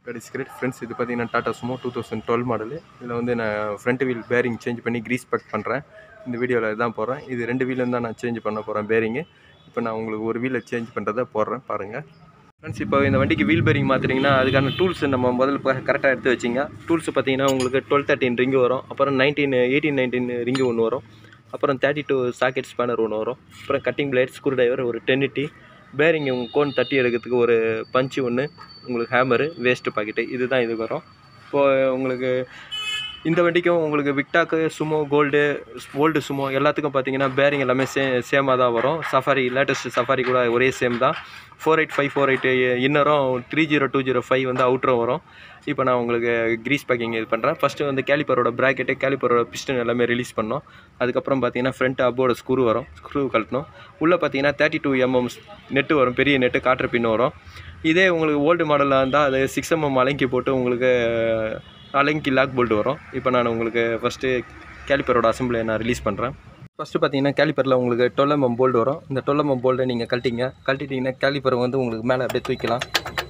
கடைசி great friends இது பார்த்தீங்கன்னா Tata Sumo two thousand twelve model இதில் வந்து நான் ஃப்ரண்ட் வீல் பேரிங் சேஞ்ச் பண்ணி க்ரீஸ் பேக் பண்ணுறேன் இந்த வீடியோவில் இதான் போடுறேன் இது ரெண்டு வீலும் தான் நான் சேஞ்ச் பண்ண போகிறேன் பேரிங்கு இப்போ நான் உங்களுக்கு ஒரு வீலை சேஞ்ச் பண்ணுறதை போடுறேன் பாருங்கள் ஃப்ரெண்ட்ஸ் இப்போ இந்த வண்டிக்கு வீல் பேரிங் மாற்றுறீங்கன்னா அதுக்கான டூல்ஸ் நம்ம முதல்ல கரெக்டாக எடுத்து வச்சிங்க டூல்ஸ் பார்த்தீங்கன்னா உங்களுக்கு டுவெல் தேர்ட்டின் ரிங்கு வரும் அப்புறம் நைன்டீன் எயிட்டீன் நைன்டீன் ரிங்கு ஒன்று வரும் அப்புறம் தேர்ட்டி டூ சாக்கெட் ஸ்பேனர் ஒன்று வரும் அப்புறம் கட்டிங் பிளேட் ஸ்க்ரூ டிரைவர் ஒரு டென்னிட்டி பேரிங் உங்கள் கோன் தட்டி எடுக்கிறதுக்கு ஒரு பஞ்சு ஒன்று உங்களுக்கு ஹேமரு வேஸ்ட்டு பாக்கெட்டு இதுதான் இது வரும் இப்போது உங்களுக்கு இந்த வண்டிக்கும் உங்களுக்கு விக்டாக்கு சுமோ கோல்டு கோல்டு சுமோ எல்லாத்துக்கும் பார்த்தீங்கன்னா பேரிங் எல்லாமே சே சேமாக தான் வரும் சஃபாரி லேட்டஸ்ட் சஃபாரி கூட ஒரே சேம் தான் four eight five four eight இன்னரும் three zero two zero five வந்து அவுட்டரும் வரும் இப்போ நான் உங்களுக்கு க்ரீஸ் பேக்கிங் இது பண்ணுறேன் ஃபஸ்ட்டு வந்து கேலிப்பரோட ப்ராக்கெட்டு கேலிப்பரோட பிஸ்டன் எல்லாமே ரிலீஸ் பண்ணோம் அதுக்கப்புறம் பார்த்தீங்கன்னா ஃப்ரண்ட் அப்போட ஸ்க்ரூ வரும் ஸ்க்ரூ கழட்டணும் உள்ளே பார்த்தீங்கன்னா தேர்ட்டி டூ எம்எம் நெட்டு வரும் பெரிய நெட்டு காட்டுற பின்னு வரும் இதே உங்களுக்கு ஓல்டு மாடலாக இருந்தால் அது சிக்ஸ் எம்எம் அலங்கி போட்டு உங்களுக்கு அலங்கி லாக் போல்ட் வரும் இப்போ நான் உங்களுக்கு ஃபஸ்ட்டு கேலிப்பரோட அசம்பிளியை நான் ரிலீஸ் பண்ணுறேன் ஃபஸ்ட்டு பார்த்தீங்கன்னா கேலிப்பரில் உங்களுக்கு டுவெல் எம்எம் போல்டு வரும் இந்த டுவெல் எம்எம் போல்டை நீங்கள் கழட்டிங்க கழட்டிட்டிங்கன்னா கேலிப்பர் வந்து உங்களுக்கு மேலே அப்படியே தூக்கலாம்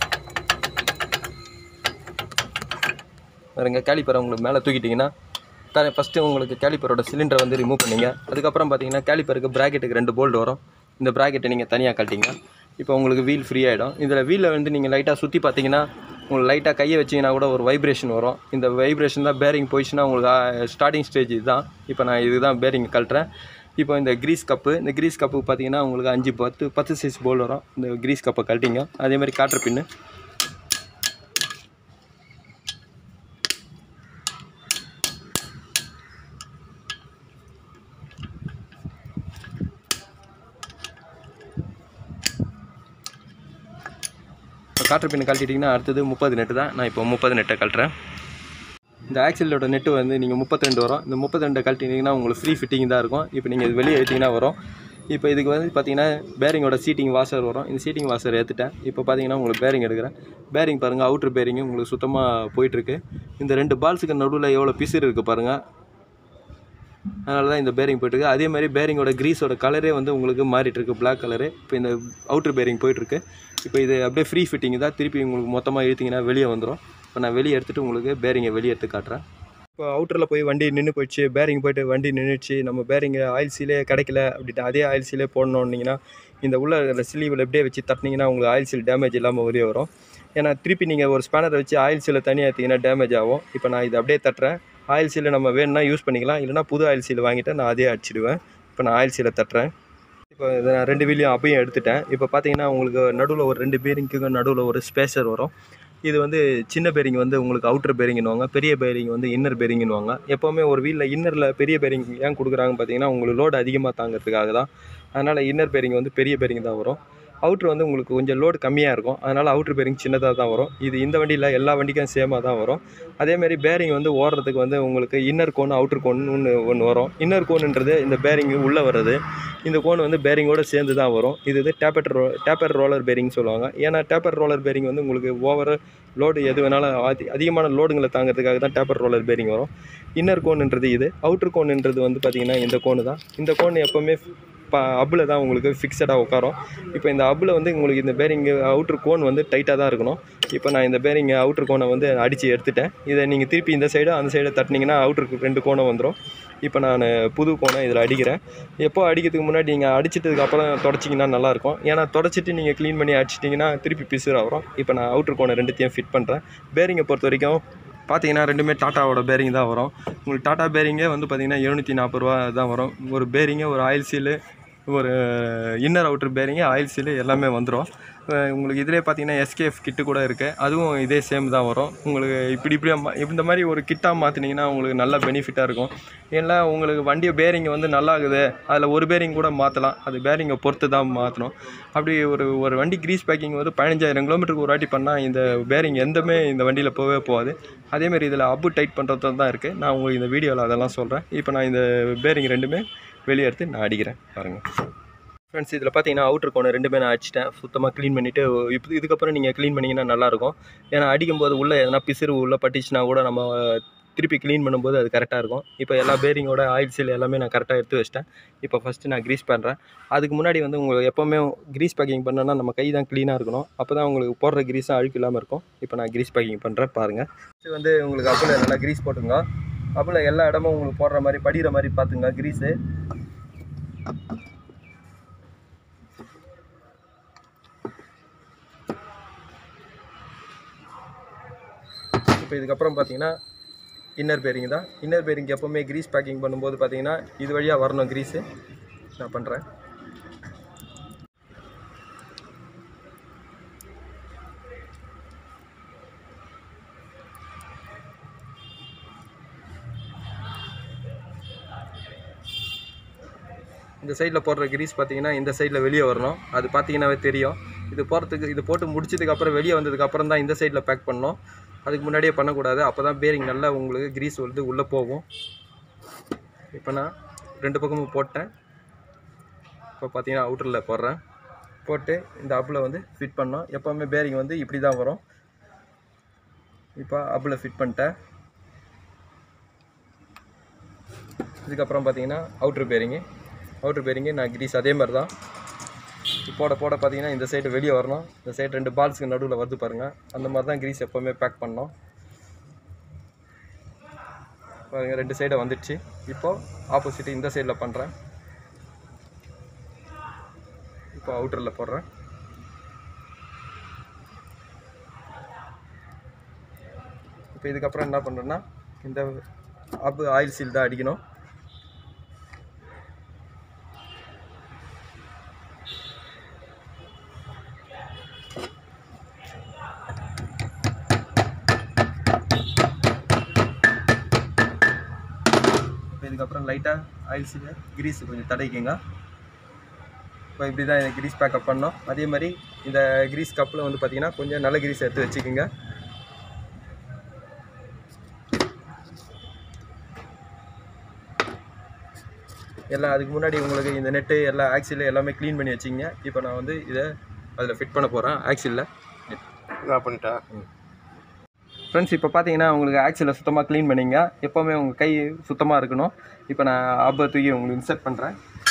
பாருங்க கேலிப்பரை உங்களுக்கு மேலே தூக்கிட்டிங்கன்னா த ஃபஸ்ட்டு உங்களுக்கு கேலிப்பரோட சிலிண்டரை வந்து ரிமூவ் பண்ணிங்க அதுக்கப்புறம் பார்த்தீங்கன்னா கேலிப்பருக்கு ப்ராக்கெட்டுக்கு ரெண்டு போல்டு வரும் இந்த ப்ராக்கெட்டை நீங்கள் தனியாக கழட்டிங்க இப்போ உங்களுக்கு வீல் ஃப்ரீ ஆகிடும் இதில் வீலில் வந்து நீங்கள் லைட்டாக சுற்றி பார்த்தீங்கன்னா உங்களுக்கு லைட்டாக கையை வச்சிங்கன்னா கூட ஒரு வைப்ரேஷன் வரும் இந்த வைப்ரேஷன் தான் பேரிங் போயிடுச்சுன்னா உங்களுக்கு ஸ்டார்டிங் ஸ்டேஜ் இதுதான் இப்போ நான் இதுதான் பேரிங் கழட்டுறேன் இப்போ இந்த க்ரீஸ் கப்பு இந்த க்ரீஸ் கப்பு பார்த்தீங்கன்னா உங்களுக்கு அஞ்சு பத்து பத்து சைஸ் போல் வரும் இந்த க்ரீஸ் கப்பை கழட்டிங்க அதே மாதிரி காட்டுற பின்னு இப்போ காற்று பின்னு கழட்டிட்டிங்கன்னா அடுத்தது முப்பது நெட்டு தான் நான் இப்போ முப்பது நெட்டை கழட்டுறேன் இந்த ஆக்சிலோட நெட்டு வந்து நீங்கள் முப்பத்திரெண்டு வரும் இந்த முப்பத்திரெண்டு கழட்டினீங்கன்னா உங்களுக்கு ஃப்ரீ ஃபிட்டிங் தான் இருக்கும் இப்போ நீங்கள் இது வெளியே ஏற்றிங்கன்னா வரும் இப்போ இதுக்கு வந்து பார்த்தீங்கன்னா பேரிங்கோட சீட்டிங் வாஷர் வரும் இந்த சீட்டிங் வாஷர் ஏற்றுட்டேன் இப்போ பார்த்தீங்கன்னா உங்களுக்கு பேரிங் எடுக்கிறேன் பேரிங் பாருங்கள் அவுட்ரு பேரிங் உங்களுக்கு சுத்தமாக போயிட்டுருக்கு இந்த ரெண்டு பால்ஸுக்கு நடுவில் எவ்வளோ பிசிறு இருக்குது பாருங்கள் அதனால தான் இந்த பேரிங் போயிட்டுருக்கு அதே மாதிரி பேரிங்கோட க்ரீஸோட கலரே வந்து உங்களுக்கு மாறிட்டு இருக்கு பிளாக் கலரு இப்போ இந்த அவுட்ரு பேரிங் போயிட்டுருக்கு இப்போ இது அப்படியே ஃப்ரீ ஃபிட்டிங் தான் திருப்பி உங்களுக்கு மொத்தமாக இழுத்திங்கன்னா வெளியே வந்துடும் இப்போ நான் வெளியே எடுத்துகிட்டு உங்களுக்கு பேரிங்கை வெளியே எடுத்து காட்டுறேன் இப்போ அவுட்டரில் போய் வண்டி நின்று போயிடுச்சு பேரிங் போயிட்டு வண்டி நின்றுச்சு நம்ம பேரிங்கை ஆயில் சீலே கிடைக்கல அப்படின்ட்டு அதே ஆயில் சீலே போடணுன்னீங்கன்னா இந்த உள்ள ஸ்லீவில் எப்படியே வச்சு தட்டினீங்கன்னா உங்களுக்கு ஆயில் சீல் டேமேஜ் இல்லாமல் வெளியே வரும் ஏன்னா திருப்பி நீங்கள் ஒரு ஸ்பேனரை வச்சு ஆயில் சீலை தனியாக ஏற்றிங்கன்னா டேமேஜ் ஆகும் இப்போ நான் இதை அப்படியே தட்டுறேன் ஆயில் சீலை நம்ம வேணும்னா யூஸ் பண்ணிக்கலாம் இல்லைனா புது ஆயில் சீல் வாங்கிட்டு நான் அதே அடிச்சிடுவேன் இப்போ நான் ஆயில் சீலை தட்டுறேன் இப்போ இதை நான் ரெண்டு வீலையும் அப்பையும் எடுத்துட்டேன் இப்போ பார்த்தீங்கன்னா உங்களுக்கு நடுவில் ஒரு ரெண்டு பேரிங்க்கு நடுவில் ஒரு ஸ்பேசர் வரும் இது வந்து சின்ன பேரிங் வந்து உங்களுக்கு அவுட்டர் பேரிங்னுவாங்க பெரிய பேரிங் வந்து இன்னர் பேரிங்னுவாங்க எப்போவுமே ஒரு வீலில் இன்னரில் பெரிய பேரிங் ஏன் கொடுக்குறாங்கன்னு பார்த்தீங்கன்னா உங்களுக்கு லோடு அதிகமாக தாங்கிறதுக்காக தான் அதனால் இன்னர் பேரிங் வந்து பெரிய பேரிங் தான் வரும் அவுட்ரு வந்து உங்களுக்கு கொஞ்சம் லோடு கம்மியாக இருக்கும் அதனால் அவுட்ரு பேரிங் சின்னதாக தான் வரும் இது இந்த வண்டியில் எல்லா வண்டிக்கும் சேமாக தான் வரும் அதேமாதிரி பேரிங் வந்து ஓடுறதுக்கு வந்து உங்களுக்கு இன்னர் கோன் அவுட்ரு கோன் ஒன்று ஒன்று வரும் இன்னர் கோனுன்றது இந்த பேரிங் உள்ளே வர்றது இந்த கோன் வந்து பேரிங்கோடு சேர்ந்து தான் வரும் இது இது டேப்பர் ரோ டேப்பர் ரோலர் பேரிங் சொல்லுவாங்க ஏன்னா டேப்பர் ரோலர் பேரிங் வந்து உங்களுக்கு ஓவர் லோடு எது வேணாலும் அதி அதிகமான லோடுங்களை தாங்கிறதுக்காக தான் டேப்பர் ரோலர் பேரிங் வரும் இன்னர் கோனுன்றது இது அவுட்ரு கோனுன்றது வந்து பார்த்திங்கன்னா இந்த கோனு தான் இந்த கோன் எப்போவுமே ப அப்பில் தான் உங்களுக்கு ஃபிக்ஸடாக உட்காரும் இப்போ இந்த அப்பில் வந்து உங்களுக்கு இந்த பேரிங் அவுட்ரு கோன் வந்து டைட்டாக தான் இருக்கணும் இப்போ நான் இந்த பேரிங் அவுட்ரு கோனை வந்து அடித்து எடுத்துட்டேன் இதை நீங்கள் திருப்பி இந்த சைடு அந்த சைடு தட்டினீங்கன்னா அவுட்ருக்கு ரெண்டு கோணம் வந்துடும் இப்போ நான் புது கோணம் இதில் அடிக்கிறேன் எப்போ அடிக்கிறதுக்கு முன்னாடி நீங்கள் அடிச்சிட்டதுக்கு அப்புறம் தொடச்சிங்கன்னா நல்லாயிருக்கும் ஏன்னா தொடச்சிட்டு நீங்கள் க்ளீன் பண்ணி அடிச்சிட்டிங்கன்னா திருப்பி பிசுறு வரும் இப்போ நான் அவுட்ரு கோனை ரெண்டுத்தையும் ஃபிட் பண்ணுறேன் பேரிங்கை பொறுத்த வரைக்கும் பார்த்தீங்கன்னா ரெண்டுமே டாட்டாவோட பேரிங் தான் வரும் உங்களுக்கு டாட்டா பேரிங்கே வந்து பார்த்தீங்கன்னா எழுநூற்றி நாற்பது ரூபா தான் வரும் ஒரு பேரிங்கு ஒரு ஆயில் சீலு ஒரு inner outer bearing oil seal எல்லாமே வந்துடும் உங்களுக்கு இதிலே பார்த்தீங்கன்னா எஸ்கேஎஃப் கிட்டு கூட இருக்குது அதுவும் இதே சேம் தான் வரும் உங்களுக்கு இப்படி இப்படி அம்மா- இந்த மாதிரி ஒரு கிட்டாக மாற்றினீங்கன்னா உங்களுக்கு நல்ல பெனிஃபிட்டாக இருக்கும் ஏன்னா உங்களுக்கு வண்டியை பேரிங் வந்து நல்லா இருக்குது அதில் ஒரு பேரிங் கூட மாற்றலாம் அது பேரிங்கை பொறுத்து தான் மாற்றணும் அப்படி ஒரு ஒரு வண்டி க்ரீஸ் பேக்கிங் வந்து பதினஞ்சாயிரம் கிலோமீட்டருக்கு ஒரு வாட்டி பண்ணால் இந்த பேரிங் எந்தமே இந்த வண்டியில் போகவே போகாது அதேமாரி இதில் அப்பு டைட் பண்ணுறது தான் இருக்குது நான் உங்களுக்கு இந்த வீடியோவில் அதெல்லாம் சொல்கிறேன் இப்போ நான் இந்த பேரிங் ரெண்டுமே வெளியே எடுத்து நான் அடிக்கிறேன் பாருங்கள் ஃப்ரெண்ட்ஸ் இதில் பார்த்தீங்கன்னா அவுட்ரு கோனை ரெண்டுமே நான் அடிச்சிட்டேன் சுத்தமாக க்ளீன் பண்ணிவிட்டு இப்போ இதுக்கப்புறம் நீங்கள் க்ளீன் பண்ணிங்கன்னா நல்லாயிருக்கும் ஏன்னா அடிக்கும்போது உள்ளே எதனா பிசிறு உள்ளே பட்டுச்சுன்னா கூட நம்ம திருப்பி க்ளீன் பண்ணும்போது அது கரெக்டாக இருக்கும் இப்போ எல்லா பேரிங்கோட ஆயில் சீல் எல்லாமே நான் கரெக்டாக எடுத்து வச்சிட்டேன் இப்போ ஃபஸ்ட்டு நான் க்ரீஸ் பண்ணுறேன் அதுக்கு முன்னாடி வந்து உங்களுக்கு எப்போவுமே க்ரீஸ் பேக்கிங் பண்ணோன்னா நம்ம கை தான் க்ளீனாக இருக்கணும் அப்போ தான் உங்களுக்கு போடுற க்ரீஸும் அழுக்கு இல்லாமல் இருக்கும் இப்போ நான் க்ரீஸ் பேக்கிங் பண்ணுறேன் பாருங்கள் இது வந்து உங்களுக்கு அப்பில் நல்லா க்ரீஸ் போட்டுங்க அப்பில் எல்லா இடமும் உங்களுக்கு போடுற மாதிரி படிகிற மாதிரி பார்த்துங்க க்ரீஸு இப்போ இதுக்கப்புறம் பார்த்தீங்கன்னா இன்னர் பேரிங் தான் இன்னர் பேரிங் எப்போவுமே க்ரீஸ் பேக்கிங் பண்ணும்போது பார்த்தீங்கன்னா இது வழியாக வரணும் க்ரீஸு நான் பண்ணுறேன் இந்த சைடில் போடுற கிரீஸ் பார்த்தீங்கன்னா இந்த சைடில் வெளியே வரணும் அது பார்த்தீங்கன்னாவே தெரியும் இது போகிறதுக்கு இது போட்டு முடிச்சதுக்கப்புறம் வெளியே வந்ததுக்கப்புறம் தான் இந்த சைடில் பேக் பண்ணணும் அதுக்கு முன்னாடியே பண்ணக்கூடாது அப்போ தான் பேரிங் நல்லா உங்களுக்கு கிரீஸ் வந்து உள்ளே போகும் இப்போ நான் ரெண்டு பக்கமும் போட்டேன் இப்போ பார்த்தீங்கன்னா அவுட்டரில் போடுறேன் போட்டு இந்த அப்பில் வந்து ஃபிட் பண்ணோம் எப்போவுமே பேரிங் வந்து இப்படி தான் வரும் இப்போ அப்பில் ஃபிட் பண்ணிட்டேன் இதுக்கப்புறம் பார்த்தீங்கன்னா அவுட்ரு பேரிங்கு அவுட்ரு பேரிங்கு நான் கிரீஸ் அதே மாதிரி தான் போட போட பார்த்தீங்கன்னா இந்த சைடு வெளியே வரணும் இந்த சைடு ரெண்டு பால்ஸுக்கு நடுவில் வருது பாருங்கள் அந்த மாதிரி தான் கிரீஸ் எப்போவுமே பேக் பண்ணோம் பாருங்க ரெண்டு சைடை வந்துடுச்சு இப்போது ஆப்போசிட் இந்த சைடில் பண்ணுறேன் இப்போ அவுட்டரில் போடுறேன் இப்போ இதுக்கப்புறம் என்ன பண்ணுறேன்னா இந்த அப்பு ஆயில் சீல் தான் அடிக்கணும் இப்போ இதுக்கப்புறம் லைட்டாக ஆயில் சீலை கிரீஸ் கொஞ்சம் தடைக்குங்க இப்போ இப்படி தான் இந்த கிரீஸ் பேக்கப் பண்ணோம் அதே மாதிரி இந்த கிரீஸ் கப்பில் வந்து பார்த்தீங்கன்னா கொஞ்சம் நல்ல கிரீஸ் எடுத்து வச்சுக்கோங்க எல்லாம் அதுக்கு முன்னாடி உங்களுக்கு இந்த நெட்டு எல்லா ஆக்சில் எல்லாமே க்ளீன் பண்ணி வச்சிங்க இப்போ நான் வந்து இதை அதில் ஃபிட் பண்ண போகிறேன் ஆக்சிலில் நான் பண்ணிட்டேன் ஃப்ரெண்ட்ஸ் இப்போ பார்த்தீங்கன்னா உங்களுக்கு ஆக்சில் சுத்தமாக க்ளீன் பண்ணிங்க எப்போவுமே உங்கள் கை சுத்தமாக இருக்கணும் இப்போ நான் அப்போ தூக்கி உங்களுக்கு இன்சர்ட் பண்ணுறேன்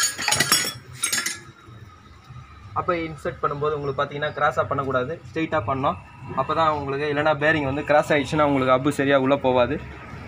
அப்போ இன்சர்ட் பண்ணும்போது உங்களுக்கு பார்த்தீங்கன்னா கிராஸாக பண்ணக்கூடாது ஸ்ட்ரெயிட்டாக பண்ணோம் அப்போ தான் உங்களுக்கு இல்லைனா பேரிங் வந்து கிராஸ் ஆகிடுச்சுன்னா உங்களுக்கு அப்பு சரியாக உள்ளே போகாது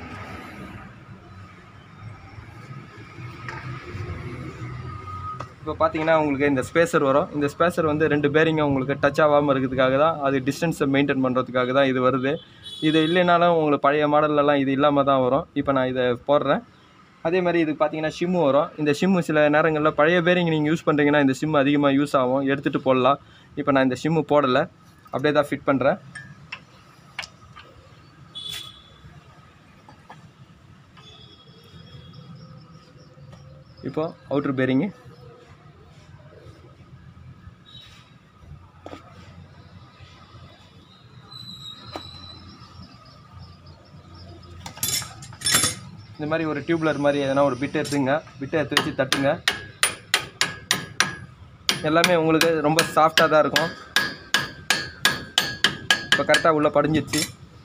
இப்போ பார்த்தீங்கன்னா உங்களுக்கு இந்த ஸ்பேசர் வரும் இந்த ஸ்பேசர் வந்து ரெண்டு பேரிங்க உங்களுக்கு டச் ஆகாமல் இருக்கிறதுக்காக தான் அது டிஸ்டன்ஸை மெயின்டைன் பண்ணுறதுக்காக தான் இது வருது இது இல்லைனாலும் உங்களுக்கு பழைய மாடல்லலாம் இது இல்லாமல் தான் வரும் இப்போ நான் இதை போடுறேன் அதே மாதிரி இது பார்த்தீங்கன்னா ஷிம்மு வரும் இந்த ஷிம்மு சில நேரங்களில் பழைய பேரிங் நீங்கள் யூஸ் பண்ணுறீங்கன்னா இந்த சிம்மு அதிகமாக யூஸ் ஆகும் எடுத்துகிட்டு போடலாம் இப்போ நான் இந்த ஷிம்மு போடலை அப்படியே தான் ஃபிட் பண்ணுறேன் இப்போ அவுட்ரு பேரிங்கு இந்த மாதிரி ஒரு டியூப்லர் மாதிரி எதனா ஒரு பிட் எடுத்துங்க பிட்டை எடுத்து வச்சு தட்டுங்க எல்லாமே உங்களுக்கு ரொம்ப சாஃப்டாக தான் இருக்கும் இப்போ கரெக்டாக உள்ளே படிஞ்சிருச்சு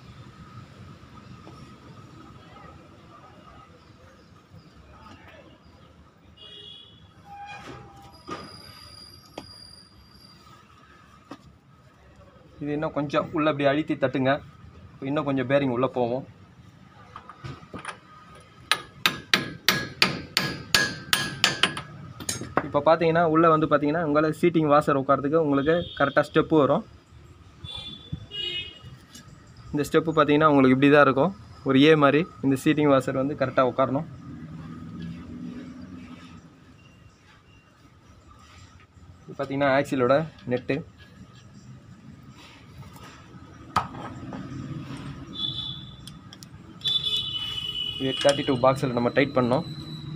இது இன்னும் கொஞ்சம் உள்ளே அப்படி அழுத்தி தட்டுங்க இன்னும் கொஞ்சம் பேரிங் உள்ளே போகும் இப்போ பார்த்தீங்கன்னா உள்ளே வந்து பார்த்தீங்கன்னா உங்களால் சீட்டிங் வாசர் உட்காரத்துக்கு உங்களுக்கு கரெக்டாக ஸ்டெப்பு வரும் இந்த ஸ்டெப்பு பார்த்தீங்கன்னா உங்களுக்கு இப்படி தான் இருக்கும் ஒரு ஏ மாதிரி இந்த சீட்டிங் வாசர் வந்து கரெக்டாக உட்காரணும் இது பார்த்தீங்கன்னா ஆக்சிலோட நெட்டு இது தேர்ட்டி டூ பாக்ஸில் நம்ம டைட் பண்ணோம்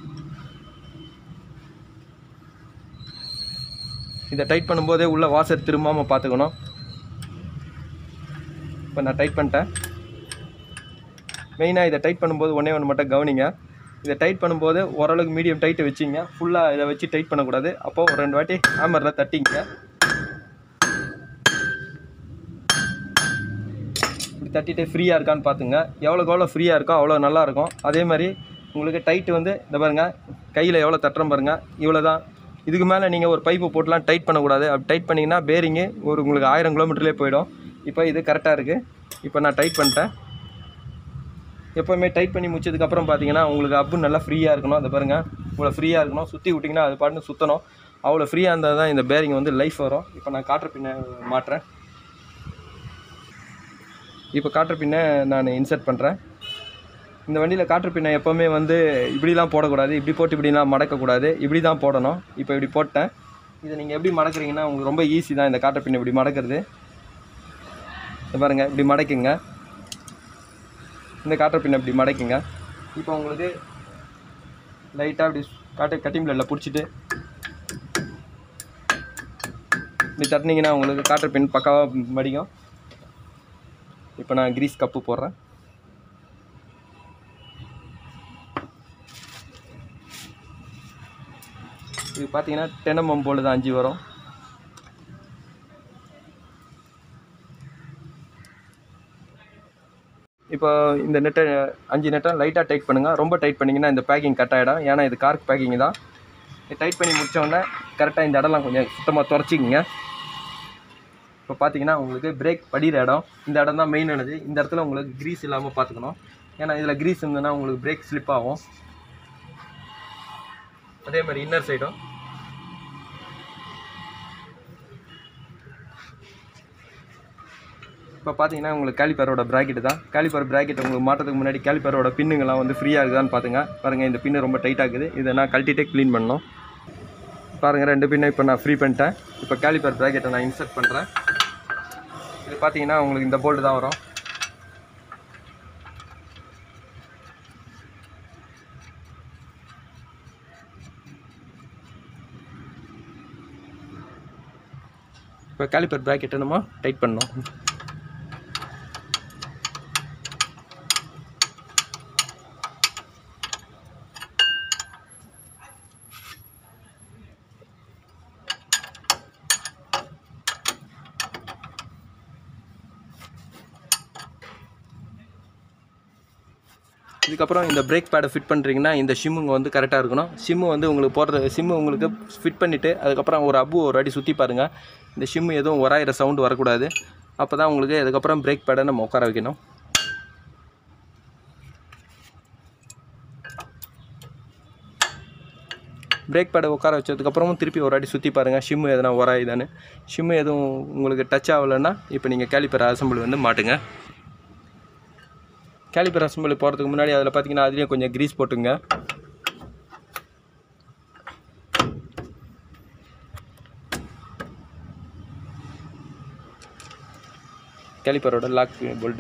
இதை டைட் பண்ணும்போதே உள்ள வாசர் திரும்பாமல் பார்த்துக்கணும் இப்போ நான் டைட் பண்ணிட்டேன் மெயினாக இதை டைட் பண்ணும்போது ஒன்றே ஒன்று மட்டும் கவனிங்க இதை டைட் பண்ணும்போது ஓரளவுக்கு மீடியம் டைட்டு வச்சிங்க ஃபுல்லாக இதை வச்சு டைட் பண்ணக்கூடாது அப்போது ஒரு ரெண்டு வாட்டி ஹேமரில் தட்டிங்க இப்படி தட்டிட்டு ஃப்ரீயாக இருக்கான்னு பார்த்துங்க எவ்வளோக்கு எவ்வளோ ஃப்ரீயாக இருக்கோ அவ்வளோ நல்லா இருக்கும் அதே மாதிரி உங்களுக்கு டைட்டு வந்து இந்த பாருங்க கையில் எவ்வளோ தட்டுறோம் பாருங்க இவ்வளோ தான் இதுக்கு மேலே நீங்கள் ஒரு பைப்பு போட்டுலாம் டைட் பண்ணக்கூடாது அப்படி டைட் பண்ணிங்கன்னா பேரிங்கு ஒரு உங்களுக்கு ஆயிரம் கிலோமீட்டர்லேயே போயிடும் இப்போ இது கரெக்டாக இருக்குது இப்போ நான் டைட் பண்ணிட்டேன் எப்போவுமே டைட் பண்ணி முடிச்சதுக்கப்புறம் பார்த்தீங்கன்னா உங்களுக்கு அப்பு நல்லா ஃப்ரீயாக இருக்கணும் அதை பாருங்கள் இவ்வளோ ஃப்ரீயாக இருக்கணும் சுற்றி விட்டிங்கன்னா அது பாட்டுன்னு சுற்றணும் அவ்வளோ ஃப்ரீயாக இருந்தால் தான் இந்த பேரிங் வந்து லைஃப் வரும் இப்போ நான் காற்று பின்ன மாட்டுறேன் இப்போ காற்று பின்னை நான் இன்சர்ட் பண்ணுறேன் இந்த வண்டியில் காற்று பின்னை எப்போவுமே வந்து இப்படிலாம் போடக்கூடாது இப்படி போட்டு இப்படிலாம் மடக்கக்கூடாது இப்படி தான் போடணும் இப்போ இப்படி போட்டேன் இதை நீங்கள் எப்படி மடக்குறீங்கன்னா உங்களுக்கு ரொம்ப ஈஸி தான் இந்த காற்று பின்னை இப்படி மடக்கிறது இதை பாருங்க இப்படி மடக்குங்க இந்த காற்று பின்னை இப்படி மடக்குங்க இப்போ உங்களுக்கு லைட்டாக இப்படி காட்டு கட்டிங் பிளேடில் பிடிச்சிட்டு இப்படி தட்டினீங்கன்னா உங்களுக்கு காற்று பின் பக்காவாக மடிக்கும் இப்போ நான் கிரீஸ் கப்பு போடுறேன் இது பார்த்தீங்கன்னா டெனமம் போல் தான் அஞ்சு வரும் இப்போ இந்த நெட்டை அஞ்சு நெட்டை லைட்டாக டைட் பண்ணுங்கள் ரொம்ப டைட் பண்ணிங்கன்னா இந்த பேக்கிங் கட் ஆகிடும் ஏன்னா இது கார்க் பேக்கிங் தான் டைட் பண்ணி முடிச்ச உடனே கரெக்டாக இந்த இடம்லாம் கொஞ்சம் சுத்தமாக துறச்சிக்கிங்க இப்போ பார்த்தீங்கன்னா உங்களுக்கு பிரேக் படிகிற இடம் இந்த இடம் தான் மெயினானது இந்த இடத்துல உங்களுக்கு க்ரீஸ் இல்லாமல் பார்த்துக்கணும் ஏன்னா இதில் க்ரீஸ் இருந்ததுன்னா உங்களுக்கு பிரேக் ஸ்லிப் ஆகும் அதே மாதிரி இன்னர் சைடும் இப்போ பார்த்தீங்கன்னா உங்களுக்கு கேலிப்பரோட ப்ராக்கெட் தான் கேலிப்பர் ப்ராக்கெட் உங்களுக்கு மாட்டுறதுக்கு முன்னாடி கேலிப்பரோட பின்னுங்கெல்லாம் வந்து ஃப்ரீயாக இருக்குதான்னு பார்த்துங்க பாருங்கள் இந்த பின்னு ரொம்ப டைட்டாக இருக்குது இதை நான் கழட்டிட்டே க்ளீன் பண்ணணும் பாருங்கள் ரெண்டு பின்னை இப்போ நான் ஃப்ரீ பண்ணிட்டேன் இப்போ கேலிப்பர் ப்ராக்கெட்டை நான் இன்சர்ட் பண்ணுறேன் இது பார்த்தீங்கன்னா உங்களுக்கு இந்த போல்டு தான் வரும் இப்போ கேலிப்பர் ப்ராக்கெட்டை நம்ம டைட் பண்ணோம் இதுக்கப்புறம் இந்த பிரேக் பேடை ஃபிட் பண்ணுறீங்கன்னா இந்த ஷிம்முங்க வந்து கரெக்டாக இருக்கணும் ஷிம்மு வந்து உங்களுக்கு போடுற ஷிம்மு உங்களுக்கு ஃபிட் பண்ணிவிட்டு அதுக்கப்புறம் ஒரு அப்பு ஒரு அடி சுற்றி பாருங்கள் இந்த ஷிம்மு எதுவும் ஒராயிர சவுண்டு வரக்கூடாது அப்போ தான் உங்களுக்கு அதுக்கப்புறம் பிரேக் பேடை நம்ம உட்கார வைக்கணும் பிரேக் பேடை உட்கார வச்சதுக்கப்புறமும் திருப்பி ஒரு அடி சுற்றி பாருங்கள் ஷிம்மு எதனா உராயுதான்னு ஷிம்மு எதுவும் உங்களுக்கு டச் ஆகலைன்னா இப்போ நீங்கள் கேலிப்பர் அசம்பிள் வந்து மாட்டுங்க கேலிப்பர் அசம்பிள் போகிறதுக்கு முன்னாடி அதில் பார்த்தீங்கன்னா அதுலேயும் கொஞ்சம் க்ரீஸ் போட்டுங்க கேலிப்பரோட லாக் போல்ட்டு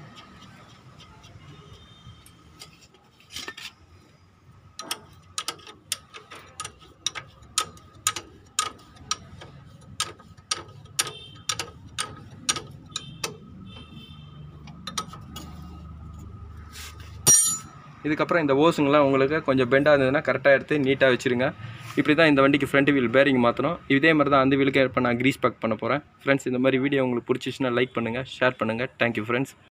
இதுக்கப்புறம் இந்த ஓஸுங்கெல்லாம் உங்களுக்கு கொஞ்சம் பெண்டாக இருந்ததுன்னா கரெக்டாக எடுத்து நீட்டாக வச்சுருங்க இப்படி தான் இந்த வண்டிக்கு ஃப்ரண்ட் வீல் பேரிங் மாற்றணும் இதே மாதிரி தான் அந்த வீலுக்கு இப்போ நான் க்ரீஸ் பேக் பண்ண போகிறேன் ஃப்ரெண்ட்ஸ் இந்த மாதிரி வீடியோ உங்களுக்கு பிடிச்சிச்சுன்னா லைக் பண்ணுங்கள் ஷேர் பண்ணுங்கள் தேங்க்யூ ஃப்ரெண்ட்ஸ்